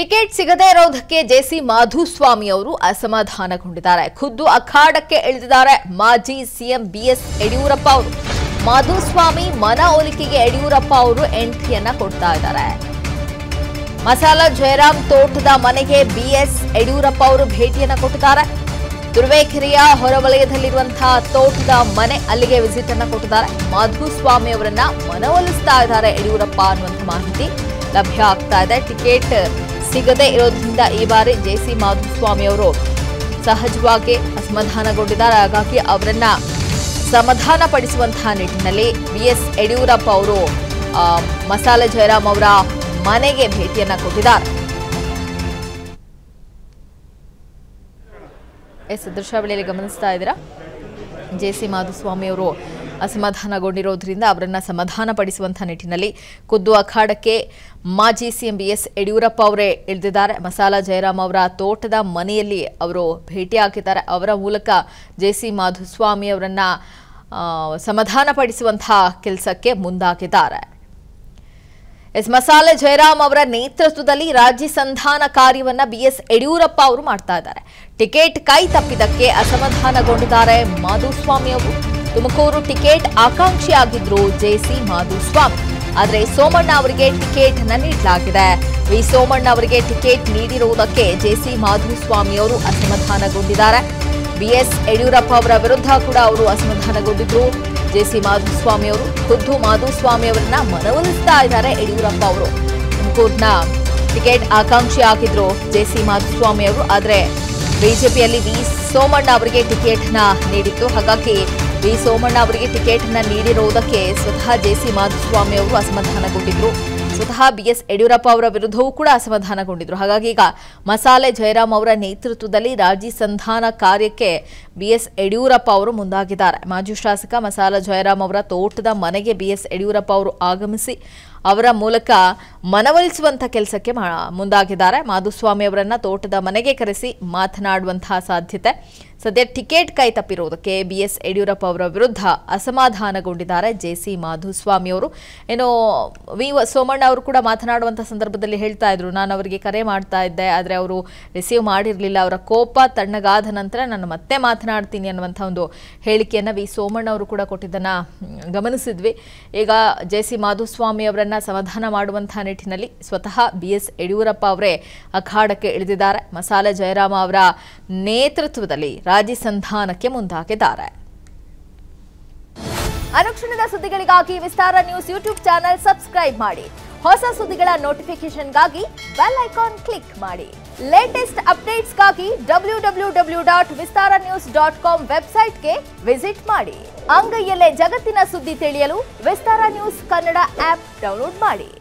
ticket ಸಿಗದೇ ಇರೋದಕ್ಕೆ JC Madhuswamy ಅವರು ಅಸಮಾಧಾನಗೊಂಡಿದ್ದಾರೆ ಖುದ್ದು ಅಖಾಡಕ್ಕೆ ಇಳಿದಿದ್ದಾರೆ ಮಾಜಿ ಸಿಎಂ ಬಿಎಸ್ ಯಡಿಯೂರಪ್ಪ ಅವರು ಮಾಧುಸ್ವಾಮಿ ಮನವೊಲಿಕೆಗೆ ಯಡಿಯೂರಪ್ಪ ಅವರು ಎಂಟ್ರಿಯನ್ನ ಕೊಡ್ತಾ ಇದ್ದಾರೆ ಮಸಾಲ ಜಯರಾಮ್ ತೋಟದ ಮನೆಗೆ ಬಿಎಸ್ ಯಡಿಯೂರಪ್ಪ ಅವರು ಭೇಟಿಯನ್ನ ಕೊಟ್ಟಿದ್ದಾರೆ ತುರುವೇಕೆರೆಯ ಹೊರವಲಯದಲ್ಲಿರುವಂತಹ ತೋಟದ ಮನೆ ಅಲ್ಲಿಗೆ ವಿಸಿಟ್ ಅನ್ನ ಕೊಟ್ಟಿದ್ದಾರೆ ಮಾಧುಸ್ವಾಮಿ ಅವರನ್ನ ಮನವೊಲಿಸ್ತಾ ಇದ್ದಾರೆ ಯಡಿಯೂರಪ್ಪ ಅನ್ನುವಂಥ ಮಾಹಿತಿ ಲಭ್ಯ ಆಗ್ತಾ ಇದೆ ಟಿಕೆಟ್ ಸಿಗದೇ ಇರೋದ್ರಿಂದ ಈ ಬಾರಿ ಜೆಸಿ ಮಾಧುಸ್ವಾಮಿ ಅವರು ಸಹಜವಾಗಿ ಅಸಮಾಧಾನಗೊಂಡಿದ್ದಾರೆ ಹಾಗಾಗಿ ಅವರನ್ನ ಸಮಾಧಾನ ಪಡಿಸುವಂತಹ ನಿಟ್ಟಿನಲ್ಲಿ ಬಿಎಸ್ ಯಡಿಯೂರಪ್ಪ ಅವರು ಆ, ಮಸಾಲೆ ಜಯರಾಮ್ ಅವರ ಮನೆಗೆ ಭೇಟಿಯನ್ನ ಕೊಟ್ಟಿದ್ದಾರೆ ಎಸ್ ದೃಶ್ಯಾವಳಿಯಲ್ಲಿ ಗಮನಿಸ್ತಾ ಇದ್ದೀರಾ ಜೆ ಸಿ ಮಾಧುಸ್ವಾಮಿ ಅವರು ಅಸಮಾಧಾನಗೊಂಡಿರೋದ್ರಿಂದ ಅವರನ್ನ ಸಮಾಧಾನ ಪಡಿಸುವಂಥ ನಿಟ್ಟಿನಲ್ಲಿ ಖುದ್ದು ಅಖಾಡಕ್ಕೆ ಮಾಜಿ ಸಿಎಂ ಬಿ ಎಸ್ ಯಡಿಯೂರಪ್ಪ ಅವರೇ ಇಳಿದಿದ್ದಾರೆ ಮಸಾಲ ಜಯರಾಮ್ ಅವರ ತೋಟದ ಮನೆಯಲ್ಲಿ ಅವರು ಭೇಟಿಯಾಗಿದ್ದಾರೆ ಅವರ ಮೂಲಕ ಜೆ ಸಿ ಮಾಧುಸ್ವಾಮಿ ಅವರನ್ನ ಆ, ಸಮಾಧಾನ ಪಡಿಸುವಂತಹ ಕೆಲಸಕ್ಕೆ ಮುಂದಾಗಿದ್ದಾರೆ ಎಸ್ ಮಸಾಲೆ ಜಯರಾಮ್ ಅವರ ನೇತೃತ್ವದಲ್ಲಿ ರಾಜ್ಯ ಸಂಧಾನ ಕಾರ್ಯವನ್ನ ಬಿಎಸ್ ಯಡಿಯೂರಪ್ಪ ಅವರು ಮಾಡ್ತಾ ಇದ್ದಾರೆ ಟಿಕೆಟ್ ಕೈ ತಪ್ಪಿದ್ದಕ್ಕೆ ಅಸಮಾಧಾನಗೊಂಡಿದ್ದಾರೆ ಮಾಧುಸ್ವಾಮಿ ಅವರು ತುಮಕೂರು ಟಿಕೆಟ್ ಆಕಾಂಕ್ಷಿಯಾಗಿದ್ರು ಜೆಸಿ ಮಾಧುಸ್ವಾಮಿ ಆದರೆ ಸೋಮಣ್ಣ ಅವರಿಗೆ ಟಿಕೆಟ್ ಅನ್ನ ನೀಡಲಾಗಿದೆ ವಿ ಸೋಮಣ್ಣ ಅವರಿಗೆ ಟಿಕೆಟ್ ನೀಡಿರುವುದಕ್ಕೆ ಜೆಸಿ ಮಾಧುಸ್ವಾಮಿ ಅವರು ಅಸಮಾಧಾನಗೊಂಡಿದ್ದಾರೆ ಬಿಎಸ್ ಯಡಿಯೂರಪ್ಪ ಅವರ ವಿರುದ್ಧ ಕೂಡ ಅವರು ಅಸಮಾಧಾನಗೊಂಡಿದ್ರು ಜೆಸಿ ಮಾಧುಸ್ವಾಮಿ ಅವರು ಖುದ್ದು ಮಾಧುಸ್ವಾಮಿ ಅವರನ್ನ ಮನವೊಲಿಸ್ತಾ ಇದ್ದಾರೆ ಯಡಿಯೂರಪ್ಪ ಅವರು ತುಮಕೂರಿನ ಟಿಕೆಟ್ ಆಕಾಂಕ್ಷಿ ಆಗಿದ್ರು ಜೆಸಿ ಮಾಧುಸ್ವಾಮಿ ಅವರು ಆದರೆ ಬಿಜೆಪಿಯಲ್ಲಿ ವಿ ಸೋಮಣ್ಣ ಅವರಿಗೆ ಟಿಕೆಟ್ ನ ನೀಡಿತ್ತು ಹಾಗಾಗಿ ವಿ ಸೋಮಣ್ಣ ಅವರಿಗೆ ಟಿಕೆಟ್ ನ ನೀಡಿರುವುದಕ್ಕೆ ಸ್ವತಃ ಜೆಸಿ ಮಾಧುಸ್ವಾಮಿ ಅವರು ಅಸಮಾಧಾನಗೊಂಡಿದ್ರು ಸ್ವತಃ ಬಿಎಸ್ ಯಡಿಯೂರಪ್ಪ ಅವರ ವಿರುದ್ಧವೂ ಕೂಡ ಅಸಮಾಧಾನಗೊಂಡಿದ್ರು ಹಾಗಾಗಿ ಈಗ ಮಸಾಲೆ ಜಯರಾಮ್ ಅವರ ನೇತೃತ್ವದಲ್ಲಿ ರಾಜಿ ಸಂಧಾನ ಕಾರ್ಯಕ್ಕೆ ಬಿಎಸ್ ಯಡಿಯೂರಪ್ಪ ಅವರು ಮುಂದಾಗಿದ್ದಾರೆ ಮಾಜಿ ಶಾಸಕ ಮಸಾಲ ಜಯರಾಮ್ ಅವರ ತೋಟದ ಮನೆಗೆ ಬಿಎಸ್ ಯಡಿಯೂರಪ್ಪ ಅವರು ಆಗಮಿಸಿ ಅವರ ಮೂಲಕ ಮನವೊಲಿಸುವಂಥ ಕೆಲಸಕ್ಕೆ ಮಾ- ಮುಂದಾಗಿದ್ದಾರೆ ಮಾಧುಸ್ವಾಮಿ ಅವರನ್ನ ತೋಟದ ಮನೆಗೆ ಕರೆಸಿ ಮಾತನಾಡುವಂತಹ ಸಾಧ್ಯತೆ ಸದ್ಯ ಟಿಕೆಟ್ ಕೈ ತಪ್ಪಿರುವುದಕ್ಕೆ ಬಿಎಸ್ ಯಡಿಯೂರಪ್ಪ ಅವರ ವಿರುದ್ಧ ಅಸಮಾಧಾನಗೊಂಡಿದ್ದಾರೆ ಜೆಸಿ ಮಾಧುಸ್ವಾಮಿ ಅವರು ಏನು ವಿ ವ- ಸೋಮಣ್ಣ ಅವರು ಕೂಡ ಮಾತನಾಡುವಂಥ ಸಂದರ್ಭದಲ್ಲಿ ಹೇಳ್ತಾ ಇದ್ರು ನಾನು ಅವರಿಗೆ ಕರೆ ಮಾಡ್ತಾ ಇದ್ದೆ ಆದರೆ ಅವರು ರಿಸೀವ್ ಮಾಡಿರಲಿಲ್ಲ ಅವರ ಕೋಪ ತಣ್ಣಗಾದ ನಂತರ ನಾನು ಮತ್ತೆ ಮಾತನಾಡ್ತೀನಿ ಅನ್ನುವಂಥ ಒಂದು ಹೇಳಿಕೆಯನ್ನು ವಿ ಸೋಮಣ್ಣ ಅವರು ಕೂಡ ಕೊಟ್ಟಿದ್ದನ್ನು ಗಮನಿಸಿದ್ವಿ ಈಗ ಜೆ ಸಿ ಮಾಧುಸ್ವಾಮಿ ಅವರನ್ನ ಸಮಾಧಾನ ಮಾಡುವಂಥ ನಿಟ್ಟಿನಲ್ಲಿ ಸ್ವತಃ ಬಿ ಎಸ್ ಯಡಿಯೂರಪ್ಪ ಅವರೇ ಅಖಾಡಕ್ಕೆ ಇಳಿದಿದ್ದಾರೆ ಮಸಾಲೆ ಜಯರಾಮ ಅವರ ನೇತೃತ್ವದಲ್ಲಿ ರಾಜಿ ಸಂಧಾನಕ್ಕೆ ಮುಂದಾಗಿದ್ದಾರೆ ಅನುಕ್ಷಣದ ಸುದ್ದಿಗಳಿಗಾಗಿ Vistara news YouTube channel subscribe ಮಾಡಿ ಹೊಸ ಸುದ್ದಿಗಳ ನೋಟಿಫಿಕೇಶನ್ಗಾಗಿ ಬೆಲ್ ಐಕಾನ್ ಕ್ಲಿಕ್ ಮಾಡಿ ಲೇಟೆಸ್ಟ್ ಅಪ್ಡೇಟ್ಸ್ಗಾಗಿ W W W dot Vistara news dot com ವೆಬ್ಸೈಟ್ಗೆ ವಿಸಿಟ್ ಮಾಡಿ ಅಂಗೈಯಲ್ಲೇ ಜಗತ್ತಿನ ಸುದ್ದಿ ತಿಳಿಯಲು Vistara news Kannada app download ಮಾಡಿ